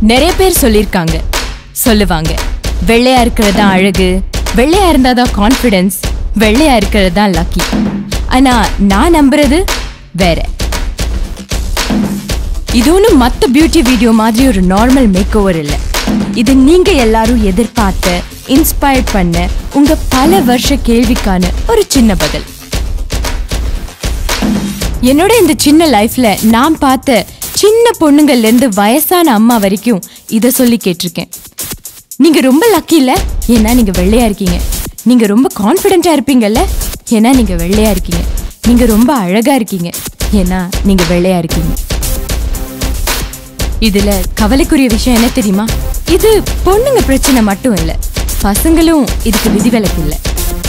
நிறைய பேர் சொல்லியிருக்காங்க சொல்லுவாங்க வெள்ளையா இருக்கிறது தான் அழகு வெள்ளையா இருந்தாதான் கான்ஃபிடன்ஸ் வெள்ளையா இருக்கிறது தான் லக்கி ஆனா நான் நம்புறது வேற இது ஒன்றும் மற்ற பியூட்டி வீடியோ மாதிரி ஒரு நார்மல் மேக் ஓவர் இல்லை இது நீங்க எல்லாரும் எதிர்பார்த்த இன்ஸ்பயர் பண்ண உங்க பல வருஷ கேள்விக்கான ஒரு சின்ன பதில் என்னோட இந்த சின்ன லைஃப்ல நான் பார்த்த சின்ன பொண்ணுங்கள்ல இருந்து வயசான அம்மா வரைக்கும் இத சொல்லி கேட்டிருக்கேன் நீங்க ரொம்ப லக்கி இல்ல ஏன்னா நீங்க வெள்ளையா இருக்கீங்க நீங்க ரொம்ப கான்ஃபிடென்ட்டா இருப்பீங்கல்ல ஏன்னா நீங்க வெள்ளையா இருக்கீங்க நீங்க ரொம்ப அழகா இருக்கீங்க ஏன்னா நீங்க வெள்ளையா இருக்கீங்க இதுல கவலைக்குரிய விஷயம் என்ன தெரியுமா இது பொண்ணுங்க பிரச்சனை மட்டும் இல்ல பசங்களும் இதுக்கு விதிவிலக்கு இல்லை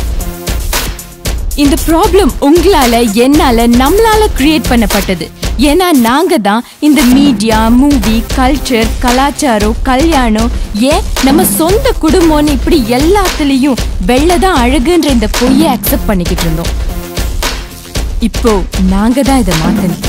இந்த ப்ராப்ளம் உங்களால என்னால நம்மளால கிரியேட் பண்ணப்பட்டது ஏன்னா நாங்க தான் இந்த மீடியா மூவி கல்ச்சர் கலாச்சாரம் கல்யாணம் ஏன் நம்ம சொந்த குடும்பம்னு இப்படி எல்லாத்துலயும் வெள்ளதான் அழகுன்ற இந்த பொய்யை அக்செப்ட் பண்ணிக்கிட்டு இருந்தோம் இப்போ நாங்க தான் இதை மாத்தணும்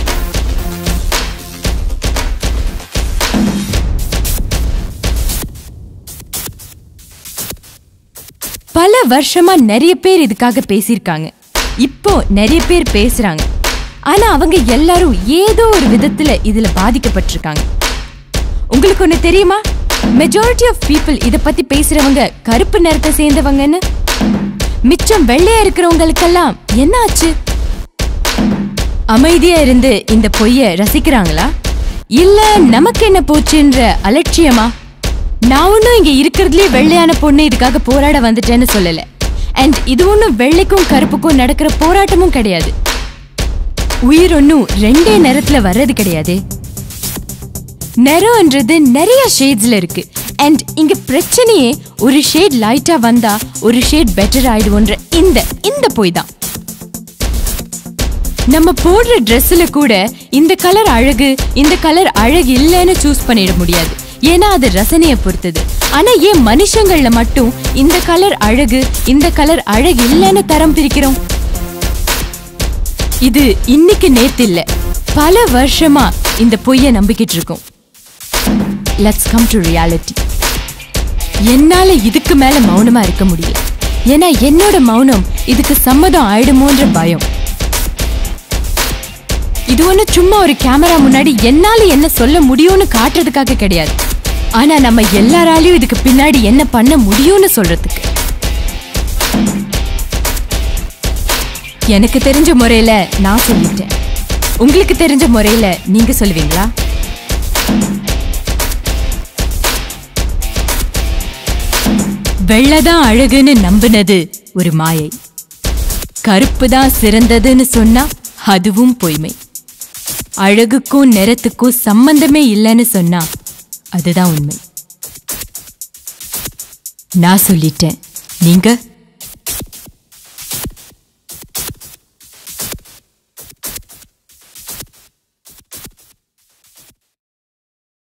பல வருஷமா நிறைய பேர் இதுக்காக பேசியிருக்காங்க இப்போ நிறைய பேர் பேசுறாங்க ஆனா அவங்க எல்லாரும் ஏதோ ஒரு விதத்துல இதுல பாதிக்கப்பட்டிருக்காங்க உங்களுக்கு ஒண்ணு தெரியுமா மெஜாரிட்டி ஆஃப் பீப்புள் இத பத்தி பேசுறவங்க கருப்பு நிறத்தை சேர்ந்தவங்கன்னு மிச்சம் வெள்ளையா இருக்கிறவங்களுக்கெல்லாம் என்ன ஆச்சு அமைதியா இருந்து இந்த பொய்ய ரசிக்கிறாங்களா இல்ல நமக்கு என்ன போச்சுன்ற அலட்சியமா நான் ஒன்றும் இங்க இருக்கிறதுலே வெள்ளையான பொண்ணு இதுக்காக போராட வந்துட்டேன்னு சொல்லல அண்ட் இது ஒன்றும் வெள்ளைக்கும் கருப்புக்கும் நடக்கிற போராட்டமும் கிடையாது உயிர் ஒன்றும் ரெண்டே நேரத்துல வர்றது கிடையாது நிறம்ன்றது நிறைய ஷேட்ஸ்ல இருக்கு அண்ட் இங்க பிரச்சனையே ஒரு ஷேட் லைட்டா வந்தா ஒரு ஷேட் பெட்டர் ஆயிடுவோன்ற இந்த இந்த பொய் தான் நம்ம போடுற ட்ரெஸ்ல கூட இந்த கலர் அழகு இந்த கலர் அழகு இல்லைன்னு சூஸ் பண்ணிட முடியாது ஏன்னா அது ரசனையை பொறுத்தது ஆனா ஏன் மனுஷங்கள்ல மட்டும் இந்த கலர் அழகு இந்த கலர் அழகு இல்லைன்னு தரம் பிரிக்கிறோம் இது இன்னைக்கு நேத்து இல்ல பல வருஷமா இந்த பொய்ய நம்பிக்கிட்டு இருக்கோம் லெட்ஸ் கம் டு ரியாலிட்டி என்னால இதுக்கு மேல மௌனமா இருக்க முடியல ஏன்னா என்னோட மௌனம் இதுக்கு சம்மதம் ஆயிடுமோன்ற பயம் இது ஒண்ணு சும்மா ஒரு கேமரா முன்னாடி என்னால என்ன சொல்ல முடியும்னு காட்டுறதுக்காக கிடையாது ஆனா நம்ம எல்லாராலையும் இதுக்கு பின்னாடி என்ன பண்ண முடியும்னு சொல்றதுக்கு எனக்கு தெரிஞ்ச முறையில நான் சொல்லிட்டேன் உங்களுக்கு தெரிஞ்ச முறையில நீங்க சொல்லுவீங்களா வெள்ளதான் அழகுன்னு நம்பினது ஒரு மாயை கருப்பு தான் சிறந்ததுன்னு சொன்னா அதுவும் பொய்மை அழகுக்கும் நிறத்துக்கும் சம்பந்தமே இல்லைன்னு சொன்னா அதுதான் உண்மை நான் சொல்லிட்டேன் நீங்க